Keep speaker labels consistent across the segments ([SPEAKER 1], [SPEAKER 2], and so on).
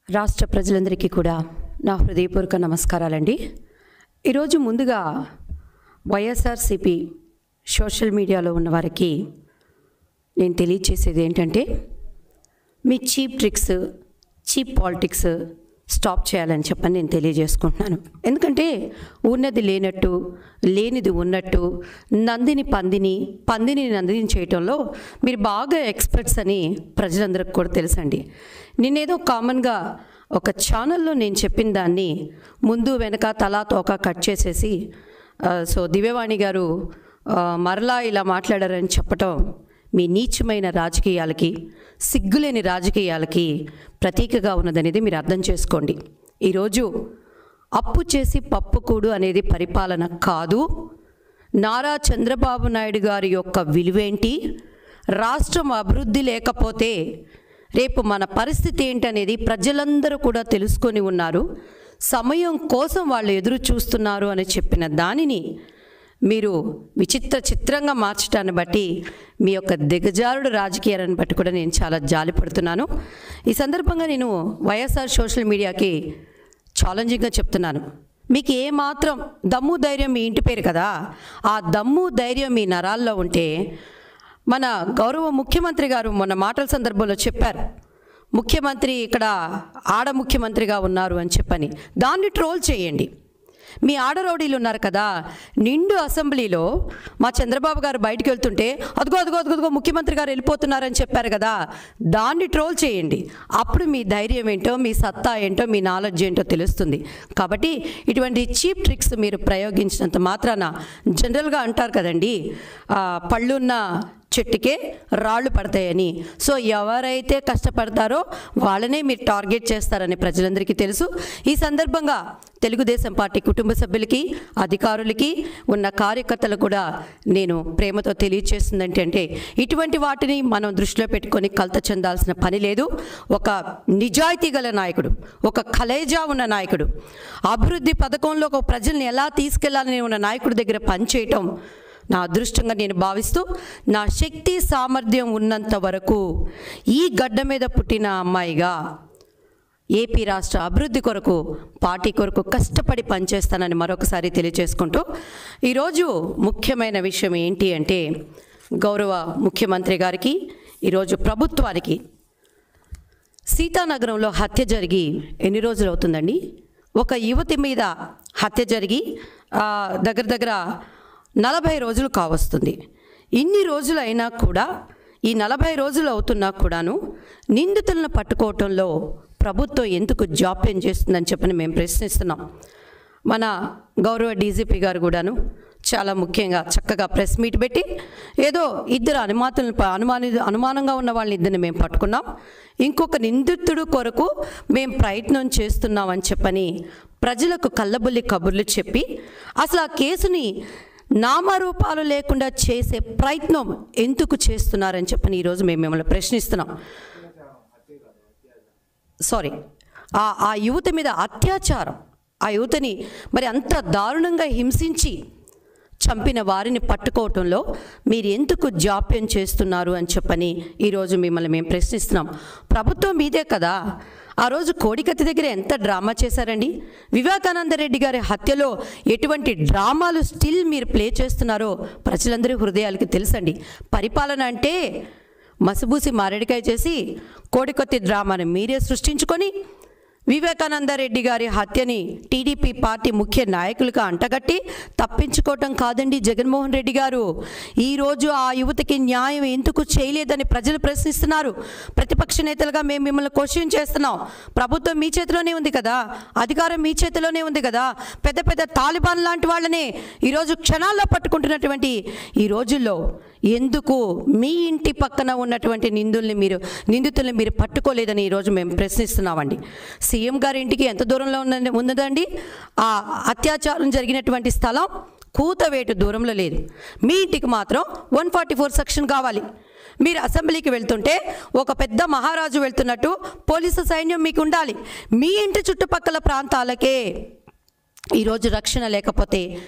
[SPEAKER 1] రాష్ట్ర ప్రజలందరికీ కూడా నా హృదయపూర్వక నమస్కారాలండి ఈరోజు ముందుగా వైఎస్ఆర్సిపి సోషల్ మీడియాలో ఉన్న వారికి నేను తెలియచేసేది ఏంటంటే మీ cheap tricks cheap politics stop చేయాలని చెప్పని నేను తెలియజేసుకుంటున్నాను ఎందుకంటే ఉన్నది లేనట్టు లేనిది ఉన్నట్టు నందిని పందిని పందిని నందిని చేయటంలో మీరు బాగా ఎక్స్పర్ట్స్ అని ప్రజలందరికీ కూడా తెలుసండి నేనేదో కామన్గా ఒక ఛానల్లో నేను చెప్పిన దాన్ని ముందు వెనక తలా తోక కట్ చేసేసి ఆ, సో దివ్యవాణి గారు ఆ, మరలా ఇలా మాట్లాడారని చెప్పటం మీ నీచమైన రాజకీయాలకి సిగ్గులేని రాజకీయాలకి ప్రతీకగా ఉన్నదనేది మీరు అర్థం చేసుకోండి ఈరోజు అప్పు చేసి పప్పుకూడు అనేది పరిపాలన కాదు నారా చంద్రబాబు నాయుడు గారి యొక్క విలువేంటి రాష్ట్రం అభివృద్ధి లేకపోతే రేపు మన పరిస్థితి ఏంటనేది ప్రజలందరూ కూడా తెలుసుకొని ఉన్నారు సమయం కోసం వాళ్ళు ఎదురు చూస్తున్నారు అని చెప్పిన దానిని మీరు విచిత్ర చిత్రంగా మార్చడాన్ని బట్టి మీ యొక్క దిగజారుడు రాజకీయాలను బట్టి కూడా నేను చాలా జాలిపడుతున్నాను ఈ సందర్భంగా నేను వైఎస్ఆర్ సోషల్ మీడియాకి ఛాలెంజింగ్గా చెప్తున్నాను మీకు ఏ మాత్రం దమ్ము ధైర్యం మీ ఇంటి పేరు కదా ఆ దమ్ము ధైర్యం మీ నరాల్లో ఉంటే మన గౌరవ ముఖ్యమంత్రి గారు మొన్న మాటల సందర్భంలో చెప్పారు ముఖ్యమంత్రి ఇక్కడ ఆడ ముఖ్యమంత్రిగా ఉన్నారు అని చెప్పని దాన్ని ట్రోల్ చేయండి మీ ఆడరౌడీలు ఉన్నారు కదా నిండు అసెంబ్లీలో మా చంద్రబాబు గారు బయటికి వెళ్తుంటే అదిగో అదిగో అదిగో అదిగో ముఖ్యమంత్రి గారు వెళ్ళిపోతున్నారని చెప్పారు కదా దాన్ని ట్రోల్ చేయండి అప్పుడు మీ ధైర్యం ఏంటో మీ సత్తా ఏంటో మీ నాలెడ్జ్ ఏంటో తెలుస్తుంది కాబట్టి ఇటువంటి చీప్ ట్రిక్స్ మీరు ప్రయోగించినంత మాత్రాన జనరల్గా అంటారు కదండి ఆ, పళ్ళున్న చెట్టుకే రాళ్ళు పడతాయని సో ఎవరైతే కష్టపడతారో వాళ్ళనే మీరు టార్గెట్ చేస్తారని ప్రజలందరికీ తెలుసు ఈ సందర్భంగా తెలుగుదేశం పార్టీ కుటుంబ సభ్యులకి అధికారులకి ఉన్న కార్యకర్తలు కూడా నేను ప్రేమతో తెలియచేస్తుంది ఏంటంటే ఇటువంటి వాటిని మనం దృష్టిలో పెట్టుకొని కలత చెందాల్సిన పని లేదు ఒక నిజాయితీ గల నాయకుడు ఒక కలేజా ఉన్న నాయకుడు అభివృద్ధి పథకంలో ఒక ప్రజల్ని ఎలా తీసుకెళ్లాలని ఉన్న నాయకుడి దగ్గర పనిచేయటం నా అదృష్టంగా నేను భావిస్తూ నా శక్తి సామర్థ్యం ఉన్నంత వరకు ఈ గడ్డ మీద పుట్టిన అమ్మాయిగా ఏపీ రాష్ట్ర అభివృద్ధి కొరకు పార్టీ కొరకు కష్టపడి పనిచేస్తానని మరొకసారి తెలియజేసుకుంటూ ఈరోజు ముఖ్యమైన విషయం ఏంటి అంటే గౌరవ ముఖ్యమంత్రి గారికి ఈరోజు ప్రభుత్వానికి సీతానగరంలో హత్య జరిగి ఎన్ని రోజులు అవుతుందండి ఒక యువతి మీద హత్య జరిగి ఆ, దగ్గర దగ్గర నలభై రోజులు కావస్తుంది ఇన్ని రోజులు అయినా కూడా ఈ నలభై రోజులు అవుతున్నా కూడాను నిందితులను పట్టుకోవటంలో ప్రభుత్వం ఎందుకు జాప్యం చేస్తుందని చెప్పని మేము ప్రశ్నిస్తున్నాం మన గౌరవ డీజీపీ గారు కూడాను చాలా ముఖ్యంగా చక్కగా ప్రెస్ మీట్ పెట్టి ఏదో ఇద్దరు అనుమాతులను ప- అనుమాని అనుమానంగా ఉన్న వాళ్ళని ఇద్దరిని మేము పట్టుకున్నాం ఇంకొక నిందితుడు కొరకు మేము ప్రయత్నం చేస్తున్నాం అని చెప్పని ప్రజలకు కళ్ళబుల్లి కబుర్లు చెప్పి అసలు ఆ కేసుని నామరూపాలు లేకుండా చేసే ప్రయత్నం ఎందుకు చేస్తున్నారని చెప్పని ఈరోజు మేము మిమ్మల్ని ప్రశ్నిస్తున్నాం సారీ ఆ ఆ యువత మీద అత్యాచారం ఆ యువతని మరి అంత దారుణంగా హింసించి చంపిన వారిని పట్టుకోవటంలో మీరు ఎందుకు జాప్యం చేస్తున్నారు అని చెప్పని ఈరోజు మిమ్మల్ని మేము ప్రశ్నిస్తున్నాం ప్రభుత్వం మీదే కదా ఆ రోజు కోడికత్తి దగ్గర ఎంత డ్రామా చేశారండి వివేకానంద రెడ్డి గారి హత్యలో ఎటువంటి డ్రామాలు స్టిల్ మీరు ప్లే చేస్తున్నారో ప్రజలందరి హృదయాలకి తెలుసండి పరిపాలన అంటే మసిబూసి మారేడికాయ చేసి కోడికొత్తి డ్రామాను మీరే సృష్టించుకొని వివేకానంద రెడ్డి గారి హత్యని టీడీపీ పార్టీ ముఖ్య నాయకులుగా అంటగట్టి తప్పించుకోవటం కాదండి జగన్మోహన్ రెడ్డి గారు ఈరోజు ఆ యువతకి న్యాయం ఎందుకు చేయలేదని ప్రజలు ప్రశ్నిస్తున్నారు ప్రతిపక్ష నేతలుగా మేము మిమ్మల్ని క్వశ్చన్ చేస్తున్నాం ప్రభుత్వం మీ చేతిలోనే ఉంది కదా అధికారం మీ చేతిలోనే ఉంది కదా పెద్ద పెద్ద తాలిబాన్ లాంటి వాళ్ళనే ఈరోజు క్షణాల్లో పట్టుకుంటున్నటువంటి ఈ రోజుల్లో ఎందుకు మీ ఇంటి పక్కన ఉన్నటువంటి నిందుల్ని మీరు నిందితుల్ని మీరు పట్టుకోలేదని ఈరోజు మేము ప్రశ్నిస్తున్నామండి సీఎం గారి ఇంటికి ఎంత దూరంలో ఉన్న ఉన్నదండి ఆ అత్యాచారం జరిగినటువంటి స్థలం కూతవేటు దూరంలో లేదు మీ ఇంటికి మాత్రం వన్ ఫార్టీ ఫోర్ సెక్షన్ కావాలి మీరు అసెంబ్లీకి వెళ్తుంటే ఒక పెద్ద మహారాజు వెళ్తున్నట్టు పోలీసు సైన్యం మీకు ఉండాలి మీ ఇంటి చుట్టుపక్కల ప్రాంతాలకే ఈరోజు రక్షణ లేకపోతే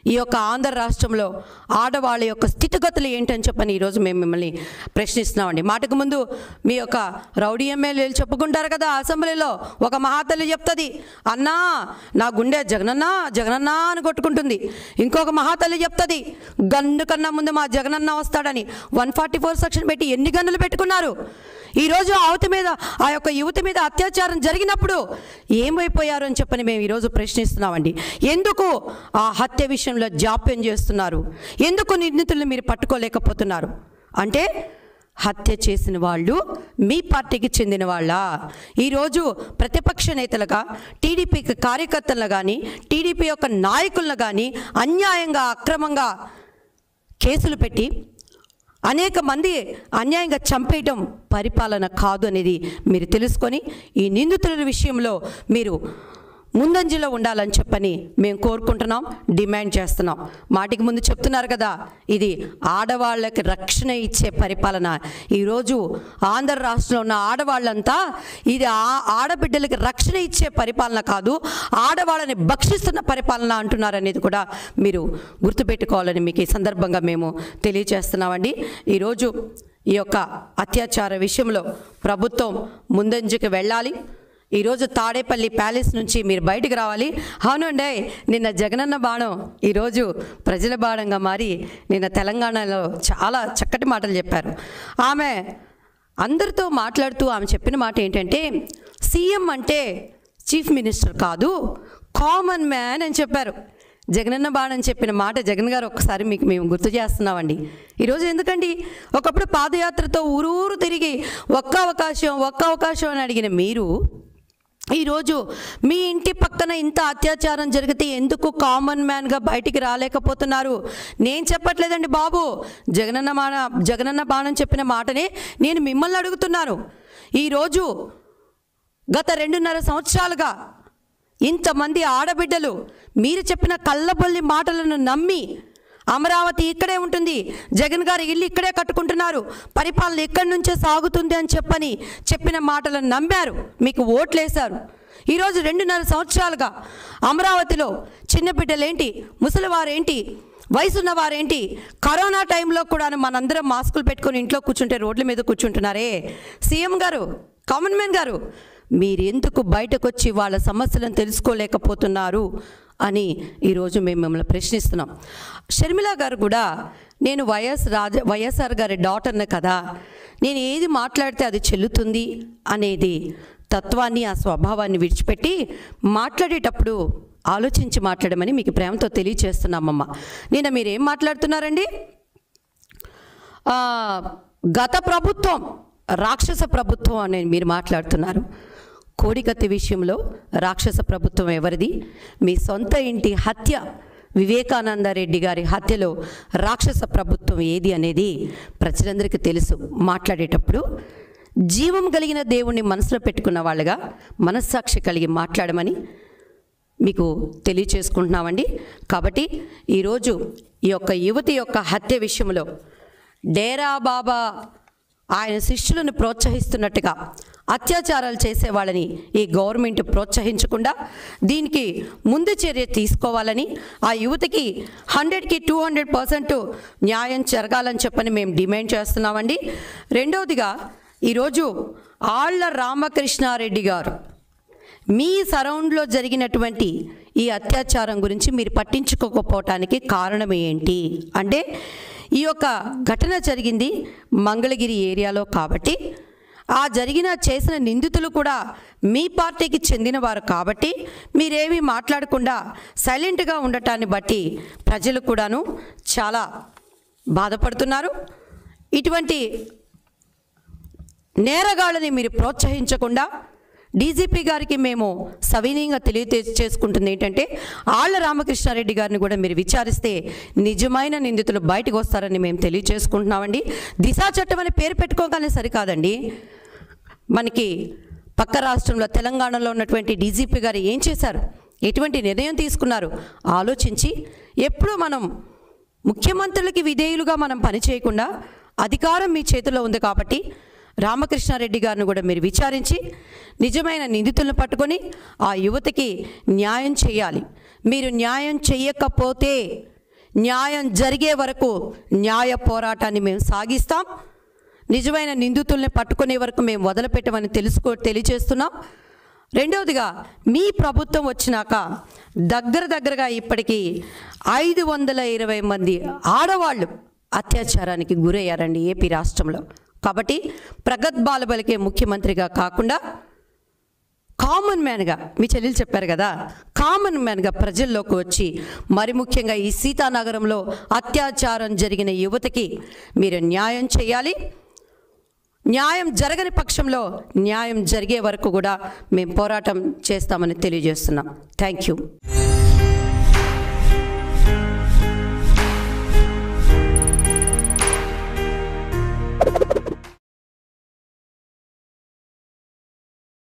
[SPEAKER 1] ఈ యొక్క ఆంధ్ర రాష్ట్రంలో ఆడవాళ్ళ యొక్క స్థితిగతులు ఏంటని చెప్పని ఈరోజు మేము మిమ్మల్ని ప్రశ్నిస్తున్నామండి మాటకు ముందు మీ యొక్క రౌడీ ఎమ్మెల్యేలు చెప్పుకుంటారు కదా అసెంబ్లీలో ఒక మహాతల్లి చెప్తుంది అన్నా నా గుండె జగనన్న జగనన్న అని కొట్టుకుంటుంది ఇంకొక మహాతల్లి చెప్తుంది గన్ను కన్నా ముందు మా జగనన్న వస్తాడని వన్ ఫార్టీ ఫోర్ సెక్షన్ పెట్టి ఎన్ని గన్నులు పెట్టుకున్నారు ఈరోజు అవతి మీద ఆ యొక్క యువతి మీద అత్యాచారం జరిగినప్పుడు ఏమైపోయారు అని చెప్పని మేము ఈరోజు ప్రశ్నిస్తున్నామండి ఎందుకు ఆ హత్య విషయంలో జాప్యం చేస్తున్నారు ఎందుకు నిందితుల్ని మీరు పట్టుకోలేకపోతున్నారు అంటే హత్య చేసిన వాళ్ళు మీ పార్టీకి చెందిన వాళ్ళ ఈరోజు ప్రతిపక్ష నేతలుగా టీడీపీకి కార్యకర్తలను కానీ టీడీపీ యొక్క నాయకులను కానీ అన్యాయంగా అక్రమంగా కేసులు పెట్టి అనేక మంది అన్యాయంగా చంపేయటం పరిపాలన కాదు అనేది మీరు తెలుసుకొని ఈ నిందితుల విషయంలో మీరు ముందంజలో ఉండాలని చెప్పని మేము కోరుకుంటున్నాం డిమాండ్ చేస్తున్నాం మాటికి ముందు చెప్తున్నారు కదా ఇది ఆడవాళ్ళకి రక్షణ ఇచ్చే పరిపాలన ఈరోజు ఆంధ్ర రాష్ట్రంలో ఉన్న ఆడవాళ్ళంతా ఇది ఆ ఆడబిడ్డలకి రక్షణ ఇచ్చే పరిపాలన కాదు ఆడవాళ్ళని భక్షిస్తున్న పరిపాలన అంటున్నారు అనేది కూడా మీరు గుర్తుపెట్టుకోవాలని మీకు ఈ సందర్భంగా మేము తెలియజేస్తున్నామండి ఈరోజు ఈ యొక్క అత్యాచార విషయంలో ప్రభుత్వం ముందంజకి వెళ్ళాలి ఈరోజు తాడేపల్లి ప్యాలెస్ నుంచి మీరు బయటికి రావాలి అవునండి నిన్న జగనన్న బాణం ఈరోజు ప్రజల బాణంగా మారి నిన్న తెలంగాణలో చాలా చక్కటి మాటలు చెప్పారు ఆమె అందరితో మాట్లాడుతూ ఆమె చెప్పిన మాట ఏంటంటే సీఎం అంటే చీఫ్ మినిస్టర్ కాదు కామన్ మ్యాన్ అని చెప్పారు జగనన్న బాణం చెప్పిన మాట జగన్ గారు ఒక్కసారి మీకు మేము గుర్తు చేస్తున్నామండి ఈరోజు ఎందుకండి ఒకప్పుడు పాదయాత్రతో ఊరూరు తిరిగి ఒక్క అవకాశం ఒక్క అవకాశం అని అడిగిన మీరు ఈరోజు మీ ఇంటి పక్కన ఇంత అత్యాచారం జరిగితే ఎందుకు కామన్ మ్యాన్గా బయటికి రాలేకపోతున్నారు నేను చెప్పట్లేదండి బాబు జగనన్న బాణ జగనన్న బాణం చెప్పిన మాటనే నేను మిమ్మల్ని అడుగుతున్నాను ఈరోజు గత రెండున్నర సంవత్సరాలుగా ఇంతమంది ఆడబిడ్డలు మీరు చెప్పిన కళ్ళబొల్లి మాటలను నమ్మి అమరావతి ఇక్కడే ఉంటుంది జగన్ గారు ఇల్లు ఇక్కడే కట్టుకుంటున్నారు పరిపాలన ఇక్కడి నుంచే సాగుతుంది అని చెప్పని చెప్పిన మాటలను నమ్మారు మీకు ఓట్లేశారు ఈరోజు రెండున్నర సంవత్సరాలుగా అమరావతిలో చిన్న బిడ్డలేంటి ముసలివారేంటి వయసున్న వారేంటి కరోనా టైంలో కూడా మనందరం మాస్కులు పెట్టుకొని ఇంట్లో కూర్చుంటే రోడ్ల మీద కూర్చుంటున్నారే సీఎం గారు కామన్ మ్యాన్ గారు మీరెందుకు బయటకు వచ్చి వాళ్ళ సమస్యలను తెలుసుకోలేకపోతున్నారు అని ఈరోజు మేము మిమ్మల్ని ప్రశ్నిస్తున్నాం షర్మిల గారు కూడా నేను వైఎస్ రాజ వైఎస్ఆర్ గారి డాటర్ని కదా నేను ఏది మాట్లాడితే అది చెల్లుతుంది అనేది తత్వాన్ని ఆ స్వభావాన్ని విడిచిపెట్టి మాట్లాడేటప్పుడు ఆలోచించి మాట్లాడమని మీకు ప్రేమతో తెలియచేస్తున్నామమ్మ నిన్న మీరు ఏం మాట్లాడుతున్నారండి ఆ, గత ప్రభుత్వం రాక్షస ప్రభుత్వం అని మీరు మాట్లాడుతున్నారు కోడికత్తి విషయంలో రాక్షస ప్రభుత్వం ఎవరిది మీ సొంత ఇంటి హత్య వివేకానంద రెడ్డి గారి హత్యలో రాక్షస ప్రభుత్వం ఏది అనేది ప్రజలందరికీ తెలుసు మాట్లాడేటప్పుడు జీవం కలిగిన దేవుణ్ణి మనసులో పెట్టుకున్న వాళ్ళగా మనస్సాక్షి కలిగి మాట్లాడమని మీకు తెలియచేసుకుంటున్నామండి కాబట్టి ఈరోజు ఈ యొక్క యువతి యొక్క హత్య విషయంలో డేరా బాబా ఆయన శిష్యులను ప్రోత్సహిస్తున్నట్టుగా అత్యాచారాలు చేసే వాళ్ళని ఈ గవర్నమెంట్ ప్రోత్సహించకుండా దీనికి ముందు చర్య తీసుకోవాలని ఆ యువతికి హండ్రెడ్కి టూ హండ్రెడ్ పర్సెంట్ న్యాయం జరగాలని చెప్పని మేము డిమాండ్ చేస్తున్నామండి రెండవదిగా ఈరోజు ఆళ్ల రామకృష్ణారెడ్డి గారు మీ సరౌండ్లో జరిగినటువంటి ఈ అత్యాచారం గురించి మీరు పట్టించుకోకపోవటానికి కారణం ఏంటి అంటే ఈ యొక్క ఘటన జరిగింది మంగళగిరి ఏరియాలో కాబట్టి ఆ జరిగిన చేసిన నిందితులు కూడా మీ పార్టీకి చెందినవారు కాబట్టి మీరేమీ మాట్లాడకుండా సైలెంట్గా ఉండటాన్ని బట్టి ప్రజలు కూడాను చాలా బాధపడుతున్నారు ఇటువంటి నేరగాళ్ళని మీరు ప్రోత్సహించకుండా డీజీపీ గారికి మేము సవినీయంగా తెలియచేసుకుంటుంది ఏంటంటే ఆళ్ల రామకృష్ణారెడ్డి గారిని కూడా మీరు విచారిస్తే నిజమైన నిందితులు బయటకు వస్తారని మేము తెలియచేసుకుంటున్నామండి దిశా చట్టం అని పేరు పెట్టుకోగానే సరికాదండి మనకి పక్క రాష్ట్రంలో తెలంగాణలో ఉన్నటువంటి డీజీపీ గారు ఏం చేశారు ఎటువంటి నిర్ణయం తీసుకున్నారు ఆలోచించి ఎప్పుడు మనం ముఖ్యమంత్రులకి విధేయులుగా మనం పనిచేయకుండా అధికారం మీ చేతిలో ఉంది కాబట్టి రామకృష్ణారెడ్డి గారిని కూడా మీరు విచారించి నిజమైన నిందితులను పట్టుకొని ఆ యువతకి న్యాయం చేయాలి మీరు న్యాయం చేయకపోతే న్యాయం జరిగే వరకు న్యాయ పోరాటాన్ని మేము సాగిస్తాం నిజమైన నిందితుల్ని పట్టుకునే వరకు మేము వదిలిపెట్టమని తెలుసుకో తెలియజేస్తున్నాం రెండవదిగా మీ ప్రభుత్వం వచ్చినాక దగ్గర దగ్గరగా ఇప్పటికీ ఐదు వందల ఇరవై మంది ఆడవాళ్ళు అత్యాచారానికి గురయ్యారండి ఏపీ రాష్ట్రంలో కాబట్టి ప్రగద్భాల బలికే ముఖ్యమంత్రిగా కాకుండా కామన్ మ్యాన్గా మీ చెల్లెలు చెప్పారు కదా కామన్ మ్యాన్గా ప్రజల్లోకి వచ్చి మరి ముఖ్యంగా ఈ సీతానగరంలో అత్యాచారం జరిగిన యువతకి మీరు న్యాయం చేయాలి న్యాయం జరగని పక్షంలో న్యాయం జరిగే వరకు కూడా మేము పోరాటం చేస్తామని తెలియజేస్తున్నాం థ్యాంక్ యూ